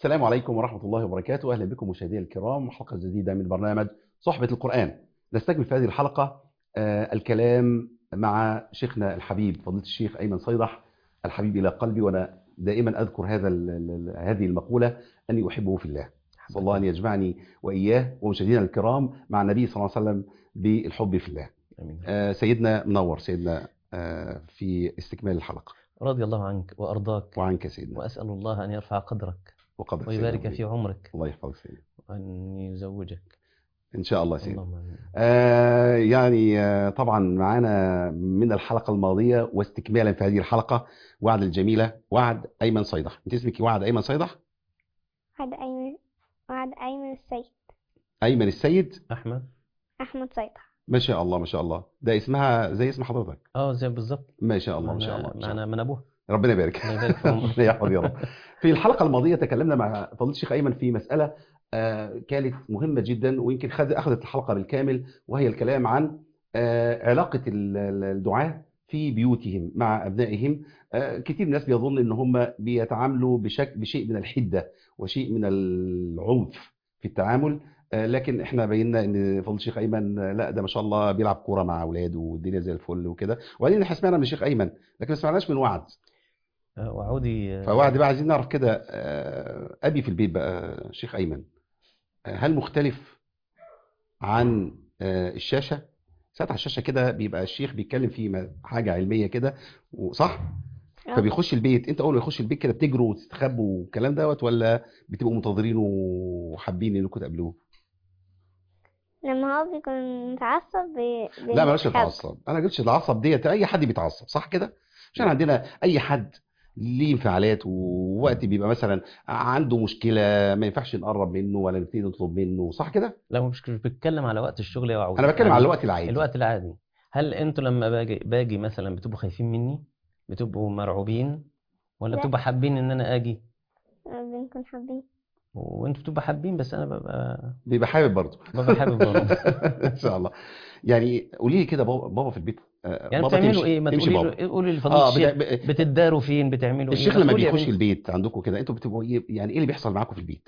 السلام عليكم ورحمة الله وبركاته أهلا بكم مشاهدينا الكرام حلقة جديدة من برنامج صحبة القرآن نستكمل في هذه الحلقة آه، الكلام مع شيخنا الحبيب فضيلة الشيخ أيمن صيدح الحبيب إلى قلبي وأنا دائما أذكر هذا ال- ال- هذه المقولة أني أحبه في الله أسأل الله أن يجمعني وإياه ومشاهدينا الكرام مع النبي صلى الله عليه وسلم بالحب في الله آمين آه، سيدنا منور سيدنا آه، في استكمال الحلقة رضي الله عنك وأرضاك وعنك سيدنا وأسأل الله أن يرفع قدرك وقدرك سيدنا ويبارك الحبيب. في عمرك الله يحفظك سيدنا وأن يزوجك إن شاء الله سيدنا اللهم آمين آه يعني آه طبعا معانا من الحلقة الماضية واستكمالا في هذه الحلقة وعد الجميلة وعد أيمن صيدح أنت اسمك وعد أيمن صيدح وعد أيمن وعد أيمن السيد أيمن السيد أحمد أحمد سيطح ما شاء الله ما شاء الله ده اسمها زي اسم حضرتك اه زي بالظبط ما شاء الله ما شاء الله, معنا ما شاء الله. معنا من أبوه ربنا يبارك الله يبارك في عمرك. ربنا يحفظ يا رب في الحلقة الماضية تكلمنا مع فضيلة الشيخ أيمن في مسألة آه، كانت مهمة جدا ويمكن خد أخذت الحلقة بالكامل وهي الكلام عن آه، علاقة ال- ال- الدعاة في بيوتهم مع أبنائهم آه، كتير من الناس بيظن إن هم بيتعاملوا بشكل بشيء من الحدة وشيء من العنف في التعامل آه، لكن احنا بينا ان فضل الشيخ ايمن آه، لا ده ما شاء الله بيلعب كوره مع اولاده والدنيا زي الفل وكده وبعدين احنا سمعنا من الشيخ ايمن لكن ما سمعناش من وعد آه، وعودي آه، فوعد بقى عايزين نعرف كده آه، ابي في البيت بقى شيخ ايمن آه، هل مختلف عن آه، الشاشه ساعات على الشاشه كده بيبقى الشيخ بيتكلم في م- حاجه علميه كده صح آه. فبيخش البيت انت اول ما يخش البيت كده بتجروا وتستخبوا والكلام دوت ولا بتبقوا منتظرينه وحابين انكم تقابلوه لما هو بيكون متعصب بي... لا بلاش بيتخبى. تتعصب انا قلتش العصب ديت اي حد بيتعصب صح كده عشان عندنا اي حد ليه انفعالات ووقت بيبقى مثلا عنده مشكله ما ينفعش نقرب منه ولا نبتدي نطلب منه صح كده لا مش مش بتكلم على وقت الشغل يا وعودي انا بتكلم يعني على الوقت العادي الوقت العادي هل انتوا لما باجي باجي مثلا بتبقوا خايفين مني بتبقوا مرعوبين ولا لا. بتبقوا حابين ان انا اجي بنكون حابين وانتوا بتبقوا حابين بس انا ببقى بيبقى حابب برضه ببقى حابب برضه ان شاء الله يعني قولي لي كده بابا بابا في البيت آه، يعني بابا بتعملوا تمشي- ايه ما تمشي تقولي بابا له قولي لفضيلة اه الشيخ بت- ب- بتداروا فين بتعملوا ايه الشيخ ما لما تقولي يا بيخش بنتي. البيت عندكم كده انتوا بتبقوا ايه يعني ايه اللي بيحصل معاكم في البيت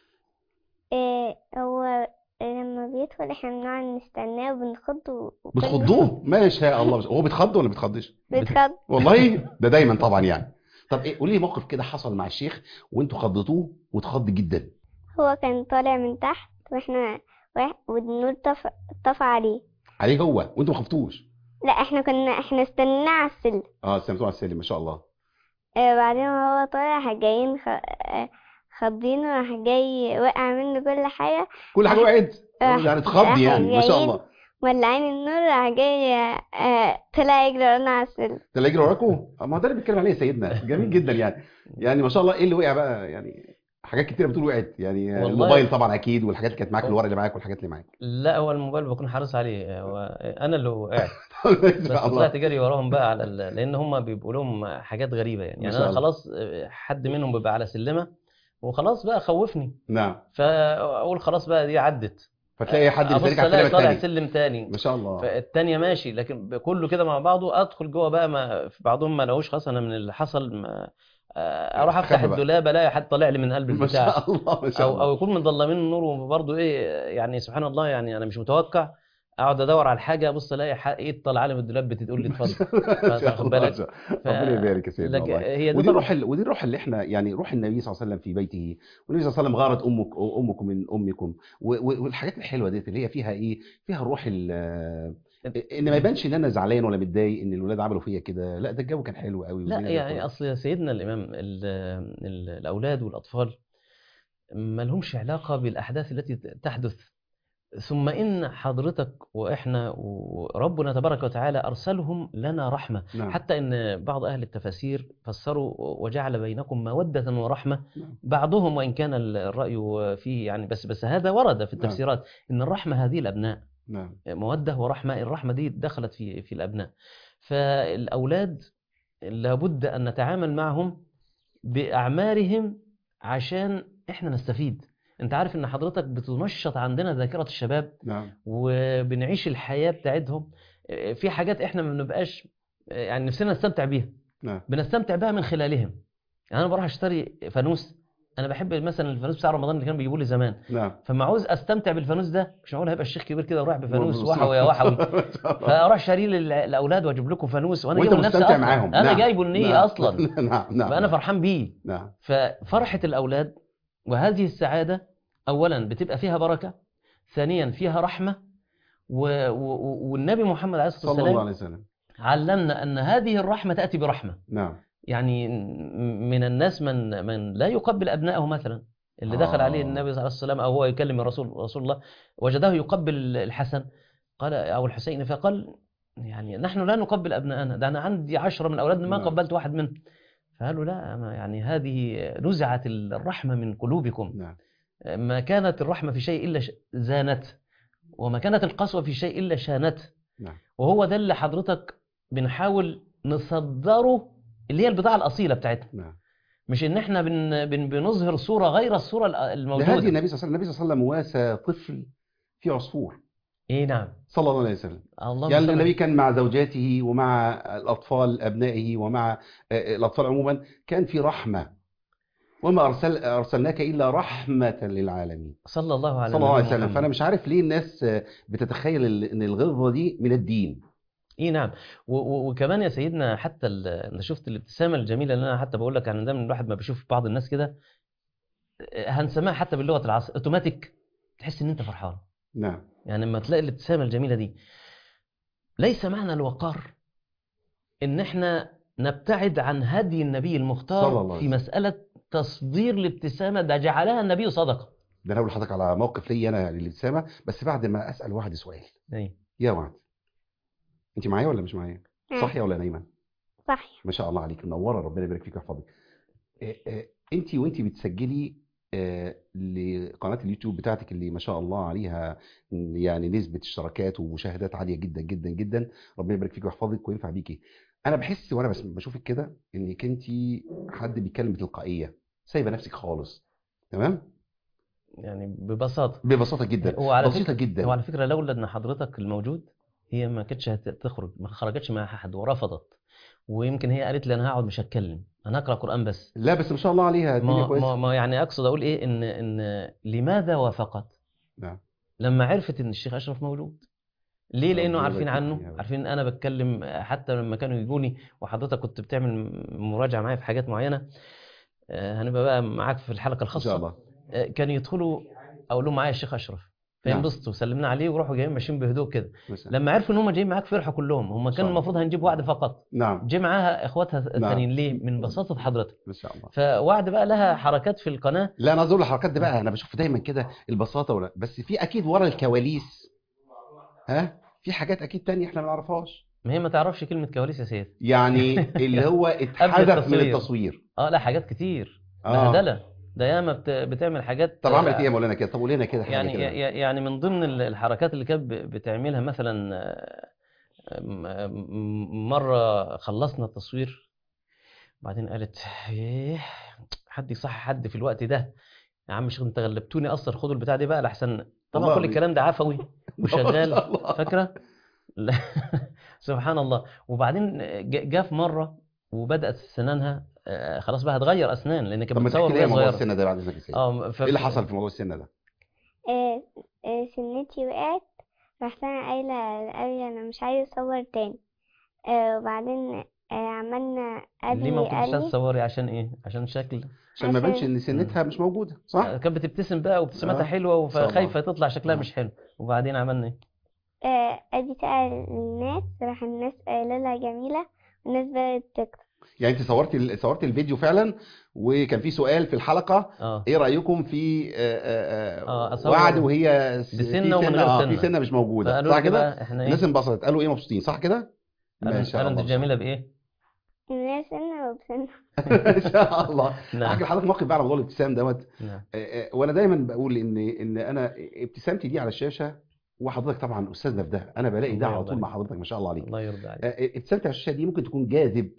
إيه هو لما بيدخل احنا بنقعد نستناه وبنخضه وكل- بتخضوه ما شاء الله هو بيتخض ولا بيتخضش بيتخض والله ده دايما طبعا يعني طب ايه قولي لي موقف كده حصل مع الشيخ وانتوا خضتوه واتخض جدا هو كان طالع من تحت واحنا واح- والنور طفى طفى عليه عليه هو وانتوا ما خفتوش لا احنا كنا احنا استناه على السلم اه استمتعوا على السلم ما شاء الله آه بعدين وهو طالع راح جايين خ... آه، خضينه راح جاي وقع منه كل حاجة كل حاجه وقعت راح- يعني اتخض راح يعني ما شاء جايين الله مولعين النور راح جاي آه، طلع يجري ورانا على السلم ده اللي يجري وراكم ما هو ده اللي بيتكلم عليه سيدنا جميل جدا يعني يعني ما شاء الله ايه اللي وقع بقى يعني حاجات كتير بتقول وقعت يعني والله- الموبايل طبعا اكيد والحاجات اللي كانت معاك الورق اللي معاك والحاجات اللي معاك لا هو الموبايل بكون حريص عليه هو انا اللي وقعت ما بس شاء الله طلعت جري وراهم بقى على ال... لان هم بيبقوا لهم حاجات غريبه يعني ما يعني شاء انا الله. خلاص حد منهم بيبقى على سلمه وخلاص بقى خوفني نعم فاقول خلاص بقى دي عدت فتلاقي حد ابص بيسالك على الاقي السلم طالع الثاني سلم تاني ما شاء الله فالتانية ماشي لكن كله كده مع بعضه ادخل جوه بقى ما في بعضهم ما لقوش خلاص انا من اللي حصل ما آه، اروح افتح خبى بقى. الدولاب الاقي حد طالع لي من قلب ما البتاع شاء الله ما شاء او الله او يكون مظلمين النور وبرضه ايه يعني سبحان الله يعني انا مش متوقع اقعد ادور على حاجه ابص الاقي ح- ايه طالعه لي من الدولاب بتقول لي اتفضل ما شاء واخد الله بالك؟ ما شاء الله. ف- ربنا يبارك يا سيدنا لك- والله هي دي ودي طبعا روح ال... ودي الروح اللي احنا يعني روح النبي صلى الله عليه وسلم في بيته والنبي صلى الله عليه وسلم غارت امك امكم من امكم و... و... والحاجات الحلوه ديت اللي هي فيها ايه فيها روح ال... ان ما يبانش ان انا زعلان ولا متضايق ان الولاد عملوا فيا كده لا ده الجو كان حلو قوي لا والدنيا زي يعني الفل. اصل يا سيدنا الامام ال ال الاولاد والاطفال ما لهمش علاقه بالاحداث التي تحدث ثم ان حضرتك واحنا وربنا تبارك وتعالى ارسلهم لنا رحمه نعم حتى ان بعض اهل التفاسير فسروا وجعل بينكم موده ورحمه نعم. بعضهم وان كان الراي فيه يعني بس بس هذا ورد في نعم. التفسيرات ان الرحمه هذه الابناء نعم موده ورحمه الرحمه دي دخلت في في الابناء فالاولاد لابد ان نتعامل معهم باعمارهم عشان احنا نستفيد انت عارف ان حضرتك بتنشط عندنا ذاكره الشباب نعم وبنعيش الحياه بتاعتهم في حاجات احنا ما بنبقاش يعني نفسنا نستمتع بيها نعم بنستمتع بها من خلالهم يعني انا بروح اشتري فانوس انا بحب مثلا الفانوس بتاع رمضان اللي كانوا بيجيبوا لي زمان نعم فما عاوز استمتع بالفانوس ده مش معقول هيبقى الشيخ كبير كده ورايح بفانوس بالظبط. وحوي يا وحوي ما شاء الله. فاروح شاريه للاولاد واجيب لكم فانوس وانا وانت جايبه لنفسي مستمتع اصلا معاهم انا نعم. جايبه النيه نعم. اصلا نعم نعم فانا فرحان بيه نعم ففرحه الاولاد وهذه السعاده اولا بتبقى فيها بركه ثانيا فيها رحمه و... و... والنبي محمد عليه الصلاه صلى الله والسلام عليه وسلم علمنا ان هذه الرحمه تاتي برحمه نعم يعني من الناس من من لا يقبل ابنائه مثلا اللي دخل آه. عليه النبي صلى الله عليه وسلم او هو يكلم الرسول رسول الله وجده يقبل الحسن قال او الحسين فقال يعني نحن لا نقبل ابنائنا ده انا عندي عشرة من اولادنا ما نعم. قبلت واحد منهم فقالوا لا ما يعني هذه نزعت الرحمه من قلوبكم نعم ما كانت الرحمه في شيء الا ش- زانت وما كانت القسوه في شيء الا شانت نعم. وهو ده اللي حضرتك بنحاول نصدره اللي هي البضاعه الاصيله بتاعتنا نعم مش ان احنا بن بن بنظهر صوره غير الصوره ده هدي الموجوده النبي صلى الله عليه وسلم النبي صلى الله عليه وسلم واسى طفل في عصفور ايه نعم صلى الله عليه وسلم اللهم يعني صل- النبي كان مع زوجاته ومع الأطفال أبنائه ومع آه، الأطفال عموما كان في رحمة وما أرسل أرسلناك إلا رحمة للعالمين صلى الله عليه صلى الله عليه نبينا وسلم محمد. فأنا مش عارف ليه الناس آه، بتتخيل ال- إن الغلظة دي من الدين ايه نعم و- و- وكمان يا سيدنا حتى ال- انا شفت الابتسامه الجميله اللي انا حتى بقول لك يعني دايما الواحد ما بيشوف بعض الناس كده آه، هنسميها حتى باللغه العصر اوتوماتيك تحس ان انت فرحان نعم يعني لما تلاقي الابتسامه الجميله دي ليس معنى الوقار ان احنا نبتعد عن هدي النبي صلى الله المختار عليه في وسلم. مساله تصدير الابتسامه ده جعلها النبي صدقه ده أنا أقول لحضرتك على موقف لي أنا للابتسامة بس بعد ما أسأل واحد سؤال أي. يا وعد أنت معايا ولا مش معايا؟ صحية ولا نايمة؟ صح ما شاء الله عليك منوره ربنا يبارك فيك ويحفظك انت وانت بتسجلي آه، لقناه اليوتيوب بتاعتك اللي ما شاء الله عليها يعني نسبه اشتراكات ومشاهدات عاليه جدا جدا جدا ربنا يبارك فيك ويحفظك وينفع بيكي انا بحس وانا بس بشوفك كده انك انت حد بيتكلم بتلقائيه سايبه نفسك خالص تمام يعني ببساطه ببساطه جدا هو على بسيطه فكره جدا هو على فكره لولا ان حضرتك الموجود هي ما كانتش هتخرج ما خرجتش مع احد ورفضت ويمكن هي قالت لي انا هقعد مش هتكلم انا هقرا قران بس لا بس ما شاء الله عليها الدنيا ما, ما, كويسه ما يعني اقصد اقول ايه ان ان لماذا وافقت نعم لما عرفت ان الشيخ اشرف موجود ليه ربنا لانه يبارك عارفين فيك عنه يا رب. عارفين انا بتكلم حتى لما كانوا يجوني وحضرتك كنت بتعمل مراجعه معايا في حاجات معينه آه، هنبقى بقى معاك في الحلقه ان شاء الخاصه الله آه، كانوا يدخلوا اقول لهم معايا الشيخ اشرف نعم. فينبسطوا سلمنا عليه ويروحوا جايين ماشيين بهدوء كده مثلا. لما عرفوا ان هم جايين معاك فرحوا كلهم هم شاء كان الله. المفروض هنجيب وعد فقط نعم جه معاها اخواتها الثانيين ليه من بساطه حضرتك ما شاء الله فوعد بقى لها حركات في القناه لا انا عايز اقول الحركات دي بقى انا بشوف دايما كده البساطه ولا بس في اكيد ورا الكواليس ها في حاجات اكيد تانية احنا ما نعرفهاش ما هي ما تعرفش كلمه كواليس يا سيد يعني اللي هو اتحذف من التصوير. التصوير اه لا حاجات كتير اه بهدله ده ياما بت- بتعمل حاجات طب عملت ايه يا مولانا كده طب قول لنا كده حاجه يعني كده ي- يعني من ضمن ال- الحركات اللي كانت ب- بتعملها مثلا آه، م- م- مره خلصنا التصوير بعدين قالت ايه حد يصح حد في الوقت ده يا عم شيخ انت غلبتوني اصلا خدوا البتاع دي بقى لحسن طبعا والله كل الكلام ده عفوي وشغال ما شاء الله. فاكره لا. سبحان الله وبعدين ج- جه في مره وبدات سنانها آه، خلاص بقى هتغير اسنان لان كانت طب ما بتصور تحكي لي وهي موضوع صغيره السنه ده بعد اذنك يا سيدي اه ف... ايه اللي حصل في موضوع السنه ده آه، آه، سنتي وقعت رحت انا قايله لأبي انا مش عايزه اصور تاني آه، وبعدين آه، عملنا قال ليه ما لي كنتش قال لي تصوري عشان ايه عشان شكل عشان ما عشان- يبانش ان سنتها مش موجوده صح كانت بتبتسم بقى وابتسامتها آه. حلوه شاء الله. فخايفه تطلع شكلها آه. مش حلو وبعدين عملنا ايه آه، ادي سأل الناس راح الناس قايله لها جميله والناس بدأت تكتب يعني انت صورتي ال- صورتي الفيديو فعلا وكان في سؤال في الحلقه اه ايه رايكم في آه، آه، آه، آه، أصور وعد وهي س- بسنة في ومن غير آه، سنة. في سنه مش موجوده فقالوا صح لي كده بقى احنا الناس ايه انبسطت قالوا ايه مبسوطين صح كده ما قالوا شاء قالوا انت الله جميله بايه الناس سنة وبسنة ان شاء الله نعم احكي لحضرتك موقف بقى على موضوع الابتسام دوت نعم آه، آه، وانا دايما بقول ان ان انا ابتسامتي دي على الشاشه وحضرتك طبعا استاذنا في ده انا بلاقي ده الله على يرضى طول مع عليك. حضرتك ما شاء الله عليك الله يرضى عليك آه، ابتسامتي على الشاشه دي ممكن تكون جاذب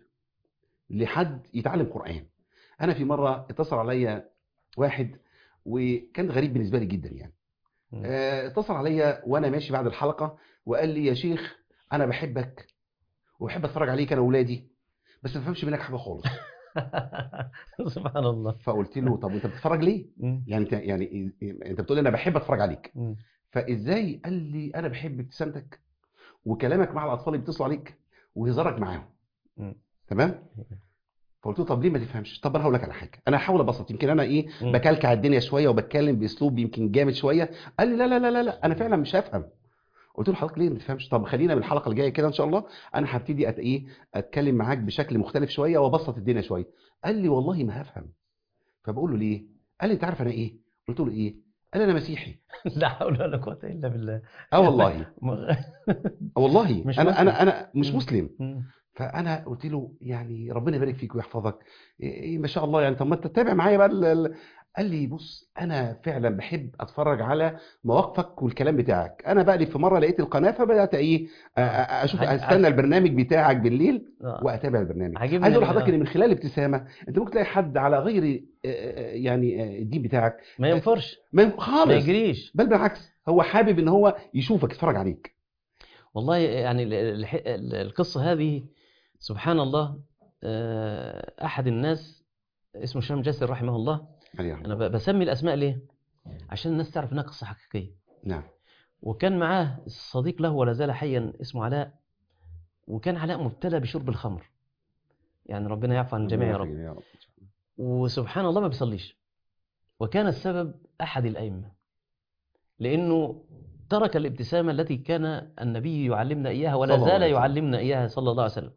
لحد يتعلم قران انا في مره اتصل عليا واحد وكان غريب بالنسبه لي جدا يعني مم. آه، اتصل عليا وانا ماشي بعد الحلقه وقال لي يا شيخ انا بحبك وبحب اتفرج عليك انا واولادي بس ما بفهمش منك حاجه خالص سبحان الله فقلت له طب وانت بتتفرج ليه مم. يعني انت يعني انت بتقول لي انا بحب اتفرج عليك مم. فازاي قال لي انا بحب ابتسامتك وكلامك مع الاطفال اللي بيتصلوا عليك وهزارك معاهم مم. تمام فقلت له طب ليه ما تفهمش طب انا هقول لك على حاجه انا هحاول ابسط يمكن انا ايه مم. بكلكع الدنيا شويه وبتكلم باسلوب يمكن جامد شويه قال لي لا لا لا لا, لا انا فعلا مش هفهم قلت له حضرتك ليه ما تفهمش طب خلينا من الحلقه الجايه كده ان شاء الله انا هبتدي أت ايه اتكلم معاك بشكل مختلف شويه وابسط الدنيا شويه قال لي والله ما هفهم فبقول له ليه قال لي انت عارف انا ايه قلت له ايه قال لي انا مسيحي لا حول ولا قوة إلا بالله اه والله م- اه والله مش انا مسلم. انا انا مش مم. مسلم مم. فانا قلت له يعني ربنا يبارك فيك ويحفظك إيه إيه ما شاء الله يعني طب ما انت تتابع معايا بقى ال- ال- قال لي بص انا فعلا بحب اتفرج على مواقفك والكلام بتاعك انا بقى لي في مره لقيت القناه فبدات ايه أ- أ- اشوف عج- استنى البرنامج بتاعك بالليل آه. واتابع البرنامج عاجبني عايز اقول ال- لحضرتك آه. ان من خلال ابتسامه انت ممكن تلاقي حد على غير آه، آه، يعني آه، الدين بتاعك ما ينفرش ما ما خالص يجريش بل بالعكس هو حابب ان هو يشوفك يتفرج عليك والله يعني ال- الح- ال- القصة هذه سبحان الله آه، أحد الناس اسمه هشام جاسر رحمه الله عليه رحمة أنا الله. ب- بسمي الأسماء ليه؟ عشان الناس تعرف إنها قصة حقيقية نعم وكان معاه صديق له ولا زال حيا اسمه علاء وكان علاء مبتلى بشرب الخمر يعني ربنا يعفو عن الجميع يا رب يا رب إن شاء الله. وسبحان الله ما بيصليش وكان السبب أحد الأئمة لأنه ترك الابتسامة التي كان النبي يعلمنا إياها ولا صلى الله زال عليه وسلم. يعلمنا إياها صلى الله عليه وسلم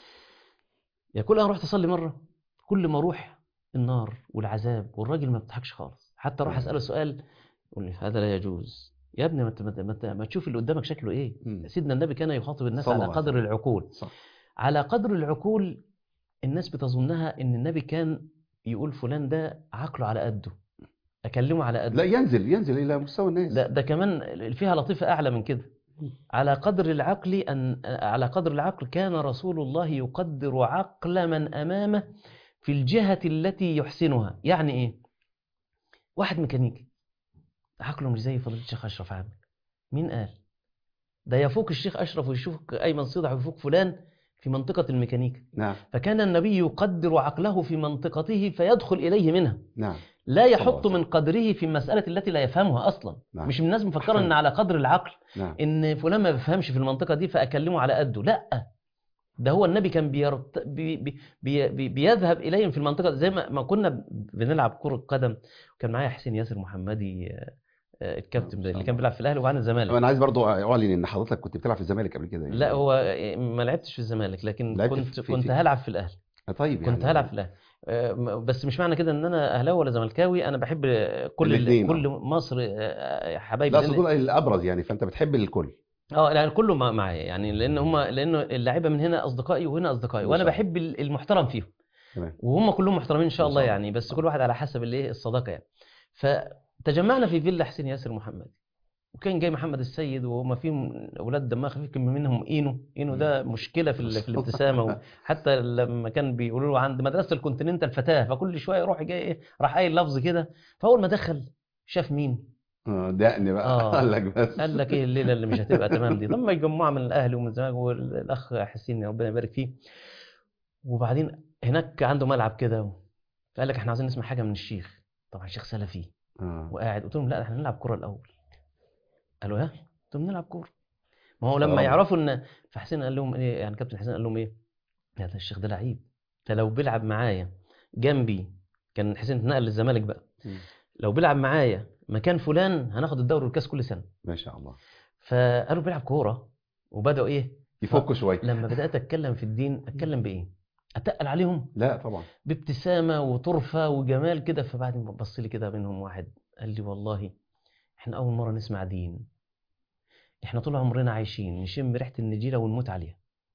يقول أنا رحت أصلي مرة كل ما أروح النار والعذاب والراجل ما بيضحكش خالص حتى أروح أسأله سؤال يقول لي هذا لا يجوز يا ابني ما انت ما, انت- ما, انت- ما تشوف اللي قدامك شكله ايه مم. سيدنا النبي كان يخاطب الناس صلى على الله عليه قدر وسلم. العقول صح على قدر العقول الناس بتظنها ان النبي كان يقول فلان ده عقله على قده اكلمه على قده لا ينزل ينزل الى مستوى الناس ده, ده كمان فيها لطيفة أعلى من كده على قدر العقل أن على قدر العقل كان رسول الله يقدر عقل من أمامه في الجهة التي يحسنها يعني إيه واحد ميكانيكي عقله مش زي فضيلة الشيخ أشرف عامل مين قال ده يفوق الشيخ أشرف ويشوفك أيمن صدع ويفوق فلان في منطقة الميكانيكا نعم فكان النبي يقدر عقله في منطقته فيدخل إليه منها نعم لا يحط الله. من قدره في المسألة التي لا يفهمها أصلا نعم. مش من الناس مفكرة أحسنت. ان على قدر العقل نعم ان فلان ما بيفهمش في المنطقة دي فاكلمه على قده لا ده هو النبي كان بيرت... بي... بي... بي... بي... بيذهب اليهم في المنطقة زي ما, ما كنا بنلعب كرة قدم وكان معايا حسين ياسر محمدي آه، آه، الكابتن ما ده شاء اللي الله. كان بيلعب في الاهلي وعن الزمالك انا عايز برضو اعلن ان حضرتك كنت بتلعب في الزمالك قبل كده يعني. لا هو ما لعبتش في الزمالك لكن لعبت كنت في- في- كنت في- هلعب في الاهلي آه، طيب كنت يعني هلعب في الاهلي آه، م- بس مش معنى كده ان انا اهلاوي ولا زملكاوي انا بحب كل الاتنين، كل مصر آه، حبايبي لا لأن- اصل دول الابرز يعني فانت بتحب الكل اه يعني كله مع- معايا يعني لان هم لانه اللعيبه من هنا اصدقائي وهنا اصدقائي ما وانا شاء الله. بحب ال- المحترم فيهم تمام وهم كلهم محترمين ان شاء ما الله شاء الله. يعني بس آه. كل واحد على حسب الايه الصداقه يعني فتجمعنا في فيلا حسين ياسر محمد وكان جاي محمد السيد وهم فيهم اولاد دمها خفيف كان منهم اينو اينو ده مشكله في, ال- في الابتسامه حتى لما كان بيقولوا له عند مدرسه الكونتيننتال الفتاه فكل شويه يروح جاي ايه راح قايل لفظ كده فاول ما دخل شاف مين آه، دقني بقى آه. قال لك بس قال لك ايه الليله اللي مش هتبقى تمام دي لما يجمعوا من الاهلي ومن الزمالك والاخ حسين ربنا يبارك فيه وبعدين هناك عنده ملعب كده فقال لك احنا عايزين نسمع حاجه من الشيخ طبعا الشيخ سلفي آه. وقاعد قلت لهم لا احنا نلعب كوره الاول قالوا ها قلت لهم نلعب كوره ما هو لما آه. يعرفوا ان فحسين قال لهم ايه يعني كابتن حسين قال لهم ايه يا ده الشيخ ده لعيب ده لو بيلعب معايا جنبي كان حسين اتنقل للزمالك بقى مم. لو بيلعب معايا مكان فلان هناخد الدوري والكاس كل سنه ما شاء الله فقالوا بيلعب كوره وبداوا ايه يفكوا شويه لما بدات اتكلم في الدين اتكلم بايه اتقل عليهم لا طبعا بابتسامه وطرفه وجمال كده فبعدين بص لي كده منهم واحد قال لي والله احنا اول مره نسمع دين احنا طول عمرنا عايشين نشم ريحه النجيله ونموت عليها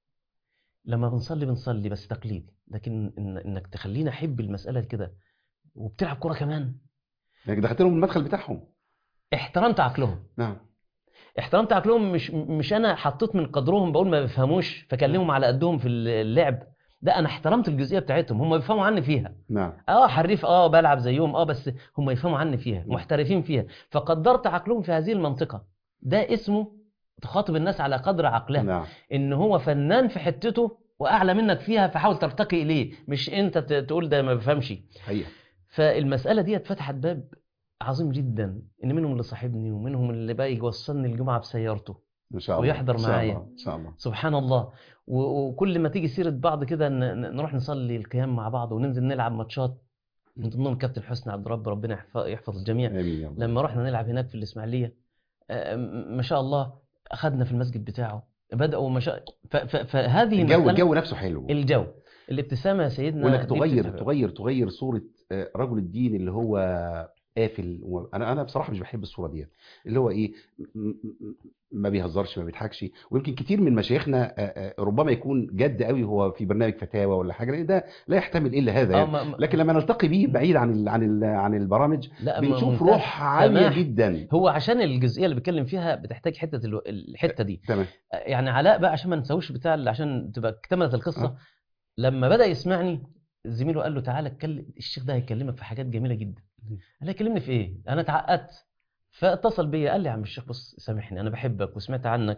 لما بنصلي بنصلي بس تقليدي لكن إن انك تخليني احب المساله كده وبتلعب كوره كمان يعني دخلت لهم المدخل بتاعهم احترمت عقلهم نعم احترمت عقلهم مش مش انا حطيت من قدرهم بقول ما بيفهموش فكلمهم على قدهم في اللعب ده انا احترمت الجزئيه بتاعتهم هم بيفهموا عني فيها نعم اه حريف اه بلعب زيهم اه بس هم يفهموا عني فيها م. محترفين فيها فقدرت عقلهم في هذه المنطقه ده اسمه تخاطب الناس على قدر عقلها نعم ان هو فنان في حتته واعلى منك فيها فحاول ترتقي اليه مش انت ت- تقول ده ما بفهمش حقيقة فالمساله دي فتحت باب عظيم جدا ان منهم اللي صاحبني ومنهم اللي بقى يوصلني الجمعه بسيارته ان شاء الله ويحضر إن شاء معايا. الله. ان شاء الله سبحان الله و- وكل ما تيجي سيره بعض كده ن- ن- نروح نصلي القيام مع بعض وننزل نلعب ماتشات من ضمنهم كابتن حسني عبد الرب ربنا يحف- يحفظ الجميع امين يا رب لما رحنا نلعب هناك في الإسماعيلية آه، م- ما شاء الله أخذنا في المسجد بتاعه بدأوا ما شاء ف- ف- فهذه الجو مسألة- الجو نفسه حلو الجو الابتسامة يا سيدنا وانك دي تغير بتفرق. تغير تغير صوره آه، رجل الدين اللي هو قافل و- انا انا بصراحه مش بحب الصوره دي اللي هو ايه م- م- م- ما بيهزرش ما بيضحكش ويمكن كتير من مشايخنا آه، آه، ربما يكون جد قوي هو في برنامج فتاوى ولا حاجه لان ده لا يحتمل الا هذا آه يعني. ما ما لكن لما نلتقي بيه بعيد عن ال عن ال عن البرامج لا ما- بنشوف ممتاز. روح عاليه سماح. جدا هو عشان الجزئية اللي بيتكلم فيها بتحتاج حتة الو- الحتة دي تمام آه، يعني علاء بقى عشان ما نسويش بتاع اللي عشان تبقى اكتملت القصة آه. لما بدأ يسمعني زميله قال له تعالى اتكلم الشيخ ده هيكلمك في حاجات جميلة جدا مم. قال له يكلمني في ايه انا اتعقدت فاتصل بيا قال لي يا عم الشيخ بص سامحني انا بحبك وسمعت عنك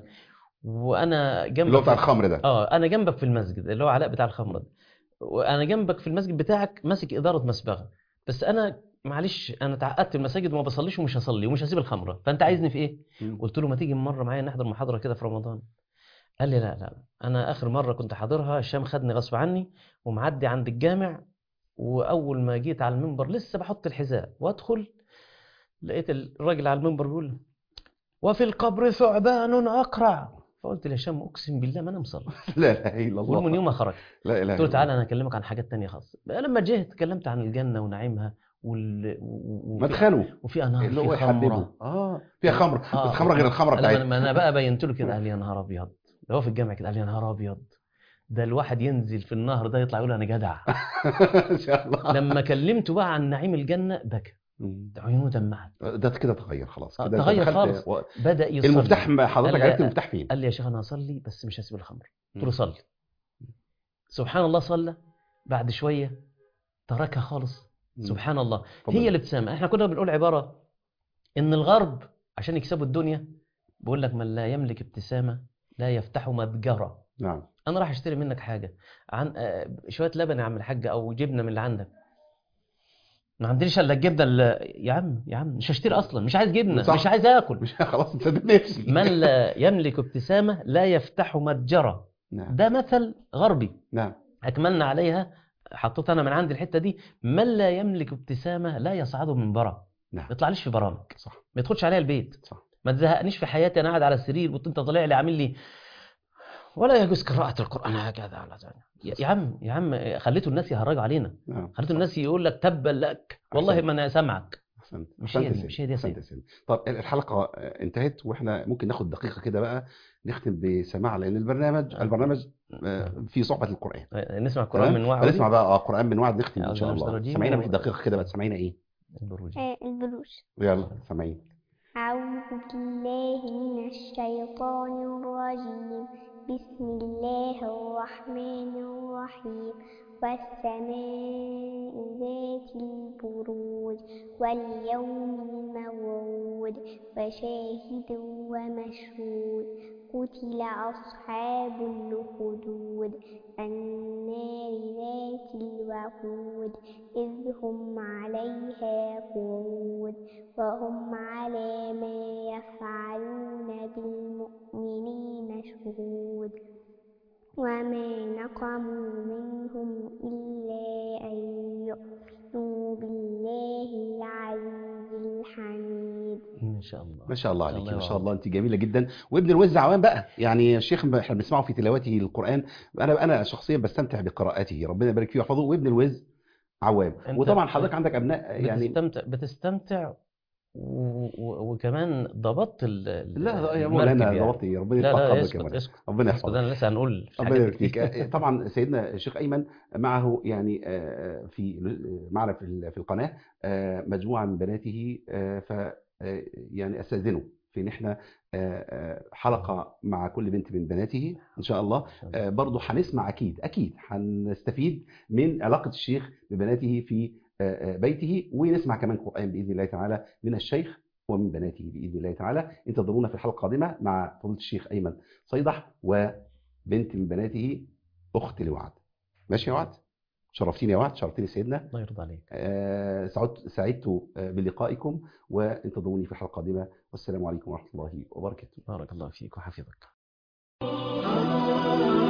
وانا جنبك اللي هو بتاع في- الخمر ده اه انا جنبك في المسجد اللي هو علاء بتاع الخمره ده وانا جنبك في المسجد بتاعك ماسك اداره مسبغه بس انا معلش انا اتعقدت من المساجد وما بصليش ومش هصلي ومش هسيب الخمره فانت عايزني في ايه مم. قلت له ما تيجي مره معايا نحضر محاضره كده في رمضان قال لي لا لا انا اخر مره كنت حاضرها هشام خدني غصب عني ومعدي عند الجامع واول ما جيت على المنبر لسه بحط الحذاء وادخل لقيت الراجل على المنبر بيقول وفي القبر ثعبان اقرع فقلت لهشام اقسم بالله ما انا مصلي لا اله الا ومن الله يوم ما خرج لا اله قلت له الا تعالى الله انا اكلمك عن حاجات تانية خاصة بقى لما جيت اتكلمت عن الجنة ونعيمها وال... و- وفي... مدخله وفي انهار اللي هو في يحببه خمرة اه فيها خمر آه. بس خمره غير الخمره لما بتاعتنا ما انا بقى بينت له كده قال لي يا نهار ابيض ده هو في الجامع كده قال لي يا نهار ابيض ده الواحد ينزل في النهر ده يطلع يقول انا جدع ان شاء الله لما كلمته بقى عن نعيم الجنة بكى مم. عيونه دمعت ده كده تغير خلاص آه، كده أنت تغير دخلت خالص. و... بدأ يصلي المفتاح ما حضرتك قال لي- عرفت المفتاح فين قال لي يا شيخ انا هصلي بس مش هسيب الخمر قلت له مم. صلي سبحان الله صلى بعد شوية تركها خالص مم. سبحان الله اتفضل. هي الابتسامة احنا كنا بنقول عبارة ان الغرب عشان يكسبوا الدنيا بيقول لك من لا يملك ابتسامة لا يفتح متجرة نعم انا راح اشتري منك حاجة عن آه، شوية لبن يا عم الحاج او جبنة من اللي عندك ما عنديش الا الجبنة اللي... يا عم يا عم مش هشتري اصلا مش عايز جبنة صح. مش عايز اكل مش خلاص انت سدد نفسي من لا يملك ابتسامة لا يفتح متجرة نعم ده مثل غربي نعم أكملنا عليها حطيت أنا من عندي الحتة دي من لا يملك ابتسامة لا يصعد من برا نعم ما يطلعليش في برامج صح ما يدخلش عليا البيت صح ما تزهقنيش في حياتي أنا قاعد على السرير وانت طالع لي عامل لي ولا يجوز قراءة القرآن هكذا على ذلك يا يا عم يا عم خليتوا الناس يهرجوا علينا نعم خليتوا الناس يقول لك تبا لك والله أحسنت. ما أنا سامعك احسنت مش أحسنت هي دي- يا مش هي دي يا سيدي. سيدي. أحسنت يا سيدي. طب الحلقه آه، انتهت واحنا ممكن ناخد دقيقه كده بقى نختم بسماع لان البرنامج آه. البرنامج آه، في صحبه القران نسمع القرآن من وعي نسمع بقى اه قران من وعد نختم ان أعوذ شاء بالله من الله الشيطان سمعينا الرجيم. في دقيقه كده بقى سمعينا ايه البروج آه، البروج يلا سامعين أعوذ بالله من الشيطان الرجيم بسم الله الرحمن الرحيم والسماء ذات البروج واليوم الموعود وشاهد ومشهود قتل أصحاب الأخدود النار ذات الوقود إذ هم عليها قعود وهم على ما يفعلون بالمؤمنين شهود وما نقموا منهم إلا أن يؤمنوا بالله العزيز الحميد إن شاء الله ما شاء الله الله عليك ما شاء يبارك. الله انت جميله جدا وابن الوز عوام بقى يعني الشيخ احنا بنسمعه في تلاوته للقران انا انا شخصيا بستمتع بقراءته ربنا يبارك فيه ويحفظه وابن الوز عوام أنت وطبعا بت- حضرتك عندك ابناء يعني بتستمتع بتستمتع و... و... وكمان ضبطت ال... ال- لا لا يا المركب مولانا يعني. ضبطي ربنا لا يرفع لا قدرك يا اسكت مولانا اسكت ربنا اسكت يحفظك انا لسه هنقول في ربنا حاجات يبارك فيك كتير. آه، طبعا سيدنا الشيخ ايمن معه يعني آه، في معنا في ال- في القناه آه، مجموعه من بناته آه، ف آه، يعني استاذنه في ان احنا آه، آه، حلقه مع كل بنت من بناته ان شاء الله آه، برضه هنسمع اكيد اكيد هنستفيد من علاقه الشيخ ببناته في آه، آه، بيته ونسمع كمان قران باذن الله تعالى من الشيخ ومن بناته باذن الله تعالى انتظرونا في الحلقه القادمه مع فضيله الشيخ ايمن صيدح وبنت من بناته اخت لوعد ماشي يا وعد شرفتيني يا وعد شرفتيني سيدنا الله يرضى عليك آه، سعدت سعدت آه، بلقائكم وانتظروني في حلقه قادمه والسلام عليكم ورحمه الله وبركاته بارك الله فيك وحفظك